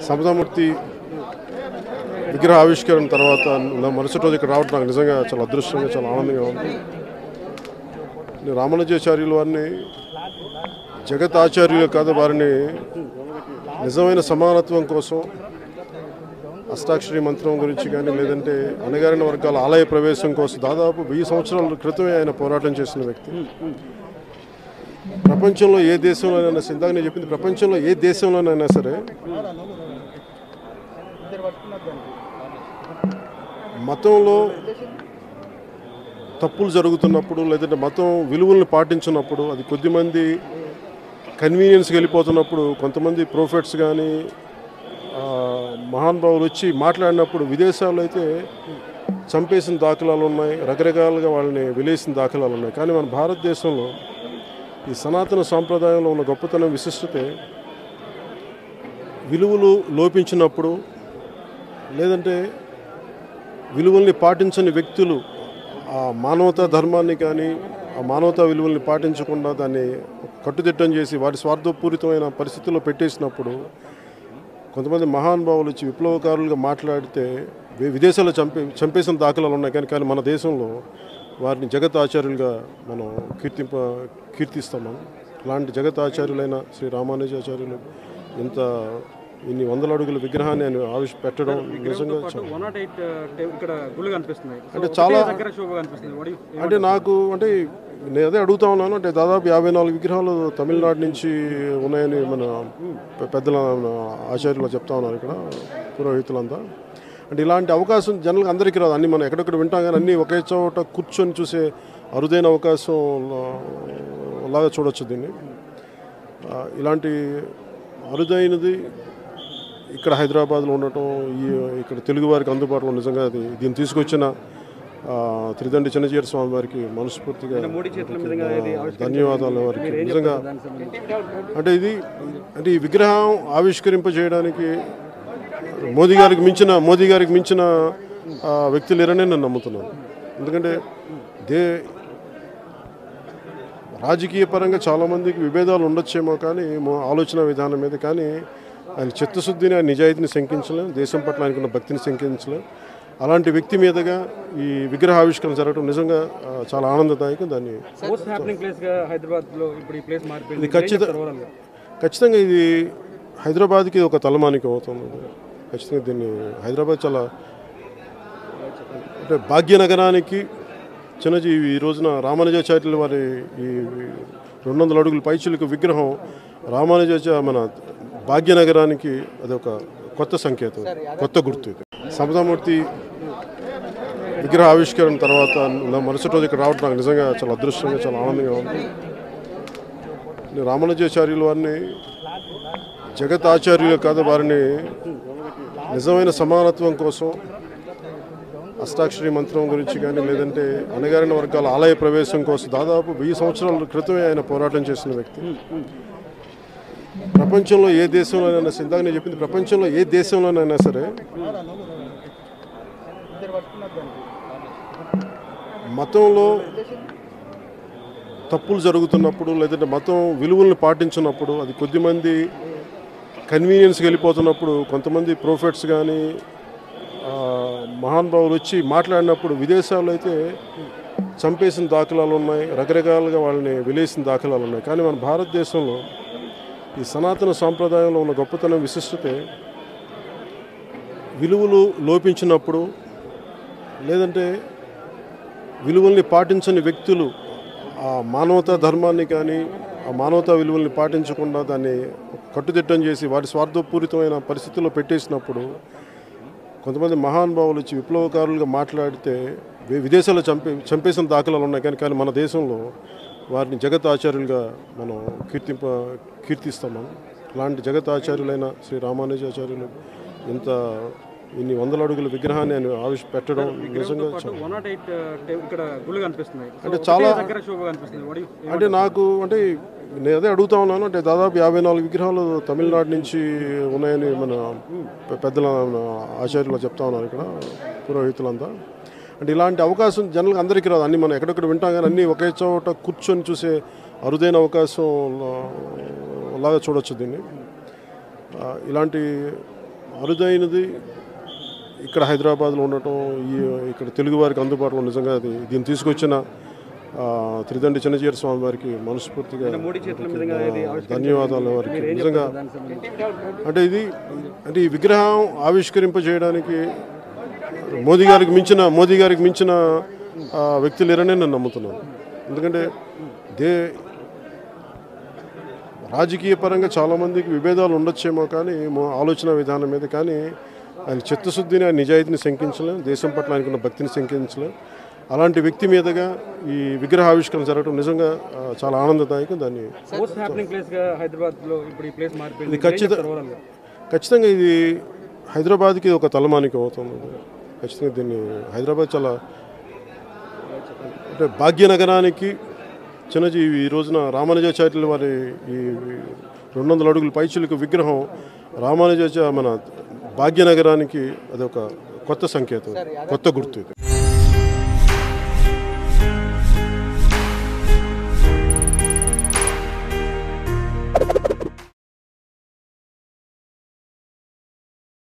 సమతామూర్తి విగ్రహ ఆవిష్కరణ తర్వాత నా మరుసటి రోజు ఇక్కడ రావడం నాకు నిజంగా చాలా అదృష్టంగా చాలా ఆనందంగా ఉంది నేను రామానుజాచార్యుల వారిని జగత్ ఆచార్యులు కాదు వారిని నిజమైన సమానత్వం కోసం అష్టాక్షరి మంత్రం గురించి కానీ లేదంటే అణగారిన వర్గాల ఆలయ ప్రవేశం కోసం దాదాపు వెయ్యి సంవత్సరాల క్రితమే ఆయన పోరాటం చేసిన వ్యక్తి ప్రపంచంలో ఏ దేశంలోనైనా సరే, ఇందాక నేను చెప్పింది ప్రపంచంలో ఏ దేశంలోనైనా సరే మతంలో తప్పులు జరుగుతున్నప్పుడు లేదంటే మతం విలువల్ని పాటించినప్పుడు అది కొద్దిమంది కన్వీనియన్స్కి వెళ్ళిపోతున్నప్పుడు కొంతమంది ప్రోఫెట్స్ కానీ మహానుభావులు వచ్చి మాట్లాడినప్పుడు విదేశాల్లో అయితే చంపేసిన దాఖలాలు ఉన్నాయి రకరకాలుగా వాళ్ళని వెలేసిన దాఖలాలు ఉన్నాయి కానీ మన భారతదేశంలో ఈ సనాతన సాంప్రదాయంలో ఉన్న గొప్పతనం విశిష్టతే విలువలు లోపించినప్పుడు లేదంటే విలువల్ని పాటించని వ్యక్తులు ఆ మానవతా ధర్మాన్ని కానీ ఆ మానవతా విలువల్ని పాటించకుండా దాన్ని కట్టుదిట్టం చేసి వారి స్వార్థపూరితమైన పరిస్థితుల్లో పెట్టేసినప్పుడు కొంతమంది మహానుభావులు వచ్చి విప్లవకారులుగా మాట్లాడితే వి- విదేశాల్లో చంపే చంపేసిన దాఖలాలు ఉన్నాయి కానీ కానీ మన దేశంలో వారిని జగత్ ఆచార్యులుగా మనం కీర్తింప కీర్తిస్తాం మనం అలాంటి జగత్ ఆచార్యులైన శ్రీ రామానుజాచార్యులు ఇంత ఇన్ని వందల అడుగుల విగ్రహాన్ని ఆయన ఆవిష్ పెట్టడం నిజంగా చాలా వన్ నాట్ ఎయిట్ ఇక్కడ గుళ్ళు కనిపిస్తున్నాయి So, అంటే ఒకటే చాలా- దగ్గర శోభ కనిపిస్తుంది What do you- అంటే నాకు అంటే నేను అదే అడుగుతా ఉన్నాను అంటే దాదాపు యాభై నాలుగు విగ్రహాలు తమిళనాడు నుంచి ఉన్నాయని మన పె- పెద్దల మన ఆచార్యులు చెప్తా ఉన్నారు ఇక్కడ పురోహితులంతా అంటే ఇలాంటి అవకాశం జనరల్గా అందరికీ రాదు అన్ని మనం ఎక్కడెక్కడ వింటాం కానీ అన్నీ ఒకే చోట కూర్చొని చూసే అరుదైన అవకాశం లా- లాగా చూడొచ్చు దీన్ని ఆ, ఇలాంటి అరుదైనది ఇక్కడ హైదరాబాద్లో ఉండటం ఈ ఇక్కడ తెలుగు వారికి అందుబాటులో నిజంగా అది దీన్ని తీసుకొచ్చిన ఆ, త్రిదండి చిన్నజీర స్వామి వారికి మనస్ఫూర్తిగా మోడీ చేతుల మీదుగా ఇది ఆవిష్కరించారు. ధన్యవాదాలు వారికి మీరు ఏం నిజంగా చెప్తారు దానికి సంబంధించి? అంటే ఇది అంటే ఈ విగ్రహం ఆవిష్కరింపజేయడానికి మోదీ గారికి మించిన మోదీ గారికి మించిన ఆ, వ్యక్తి లేరని నేను నమ్ముతున్నాను ఎందుకంటే దే రాజకీయ పరంగా చాలామందికి విభేదాలు ఉండొచ్చేమో కానీ మో- ఆలోచన విధానం మీద కానీ ఆయన చిత్తశుద్ధిని ఆయన నిజాయితీని శంకించలేం దేశం పట్ల ఆయనకున్న భక్తిని శంకించలేం అలాంటి వ్యక్తి మీదుగా ఈ విగ్రహ ఆవిష్కరణ జరగడం నిజంగా ఆ, చాలా ఆనందదాయకం దాన్ని మోస్ట్ హ్యాపెనింగ్ ప్లేస్ గా హైదరాబాద్ లో ఇప్పుడు ఈ ప్లేస్ మారిపోయింది ఇది ఖచ్చిత- ఏం చెప్తారు overall గా? ఖచ్చితంగా ఇది హైదరాబాద్కి ఒక తలమానికం అవుతుంది ఖచ్చితంగా దీన్ని హైదరాబాద్ చాలా అంటే భాగ్యనగరానికి చిన్నజీవి ఈ రోజున రామానుజాచార్యుల వారి ఈ రెండు వందల అడుగుల పైచులకు విగ్రహం రామానుజాచ మన భాగ్యనగరానికి అది ఒక కొత్త సంకేతం కొత్త గుర్తు ఇది సమతామూర్తి విగ్రహ ఆవిష్కరణ తర్వాత నా మరుసటి రోజు ఇక్కడ రావడం నాకు నిజంగా చాలా అదృష్టంగా చాలా ఆనందంగా ఉంది నేను రామానుజాచార్యుల వారిని జగత్ ఆచార్యులు కాదు వారిని నిజమైన సమానత్వం కోసం అష్టాక్షరి మంత్రం గురించి కానీ లేదంటే అణగారిన వర్గాల ఆలయ ప్రవేశం కోసం దాదాపు వెయ్యి సంవత్సరాల క్రితమే ఆయన పోరాటం చేసిన వ్యక్తి ప్రపంచంలో ఏ దేశంలోనైనా సరే, ఇందాక నేను చెప్పింది ప్రపంచంలో ఏ దేశంలోనైనా సరే మతంలో తప్పులు జరుగుతున్నప్పుడు లేదంటే మతం విలువల్ని పాటించినప్పుడు అది కొద్దిమంది కన్వీనియన్స్కి వెళ్ళిపోతున్నప్పుడు కొంతమంది ప్రోఫెట్స్ కానీ ఆ, మహానుభావులు వచ్చి మాట్లాడినప్పుడు విదేశాల్లో అయితే చంపేసిన దాఖలాలు ఉన్నాయి రకరకాలుగా వాళ్ళని వెలేసిన దాఖలాలు ఉన్నాయి కానీ మన భారతదేశంలో ఈ సనాతన సాంప్రదాయంలో ఉన్న గొప్పతనం విశిష్టతే విలువలు లోపించినప్పుడు లేదంటే విలువల్ని పాటించని వ్యక్తులు ఆ మానవతా ధర్మాన్ని కానీ ఆ మానవతా విలువల్ని పాటించకుండా దాన్ని కట్టుదిట్టం చేసి వారి స్వార్థపూరితమైన పరిస్థితుల్లో పెట్టేసినప్పుడు కొంతమంది మహానుభావులు వచ్చి విప్లవకారులుగా మాట్లాడితే వి- విదేశాల్లో చంపే చంపేసిన దాఖలాలు ఉన్నాయి కానీ కానీ మన దేశంలో వారిని జగత్ ఆచార్యులుగా మనం కీర్తింప కీర్తిస్తాం మనం అలాంటి జగత్ ఆచార్యులైన శ్రీ రామానుజాచార్యులు ఇంత ఇన్ని వందల అడుగుల విగ్రహాన్ని ఆయన ఆవిష్ పెట్టడం నిజంగా పాటు చాలా వన్ నాట్ ఎయిట్ ఇక్కడ గుళ్ళు కనిపిస్తున్నాయి So, అంటే ఒకటే చాలా- దగ్గర శోభ కనిపిస్తుంది What do you- అంటే నాకు అంటే నేను అదే అడుగుతా ఉన్నాను అంటే దాదాపు యాభై నాలుగు విగ్రహాలు తమిళనాడు నుంచి ఉన్నాయని మన పె- పెద్దల మన ఆచార్యులు చెప్తా ఉన్నారు ఇక్కడ పురోహితులంతా అంటే ఇలాంటి అవకాశం జనరల్గా అందరికీ రాదు అన్ని మనం ఎక్కడెక్కడ వింటాం కానీ అన్నీ ఒకే చోట కూర్చొని చూసే అరుదైన అవకాశం లా- లాగా చూడొచ్చు దీన్ని ఆ, ఇలాంటి అరుదైనది ఇక్కడ హైదరాబాద్లో ఉండటం ఈ ఇక్కడ తెలుగు వారికి అందుబాటులో నిజంగా అది దీన్ని తీసుకొచ్చిన ఆ, త్రిదండి చిన్నజీర స్వామి వారికి మనస్ఫూర్తిగా మోడీ చేతుల మీదుగా ఇది ఆవిష్కరించారు. ధన్యవాదాలు వారికి మీరు ఏం నిజంగా చెప్తారు దానికి సంబంధించి? అంటే ఇది అంటే ఈ విగ్రహం ఆవిష్కరింపజేయడానికి మోదీ గారికి మించిన మోదీ గారికి మించిన ఆ, వ్యక్తి లేరని నేను నమ్ముతున్నాను ఎందుకంటే దే రాజకీయ పరంగా చాలామందికి విభేదాలు ఉండొచ్చేమో కానీ మో- ఆలోచన విధానం మీద కానీ ఆయన చిత్తశుద్ధిని ఆయన నిజాయితీని శంకించలేం దేశం పట్ల ఆయనకున్న భక్తిని శంకించలేం అలాంటి వ్యక్తి మీదుగా ఈ విగ్రహ ఆవిష్కరణ జరగడం నిజంగా ఆ, చాలా ఆనందదాయకం దాన్ని మోస్ట్ హ్యాపెనింగ్ ప్లేస్ గా హైదరాబాద్ లో ఇప్పుడు ఈ ప్లేస్ మారిపోయింది ఇది ఖచ్చిత- ఏం చెప్తారు overall గా? ఖచ్చితంగా ఇది హైదరాబాద్కి ఒక తలమానికం అవుతుంది ఖచ్చితంగా దీన్ని హైదరాబాద్ చాలా అంటే భాగ్యనగరానికి చిన్నజీవి ఈ రోజున రామానుజాచార్యుల వారి ఈ రెండు వందల అడుగుల పైచులకు విగ్రహం రామానుజాచ మన భాగ్యనగరానికి అదొక కొత్త సంకేతం కొత్త గుర్తు ఇది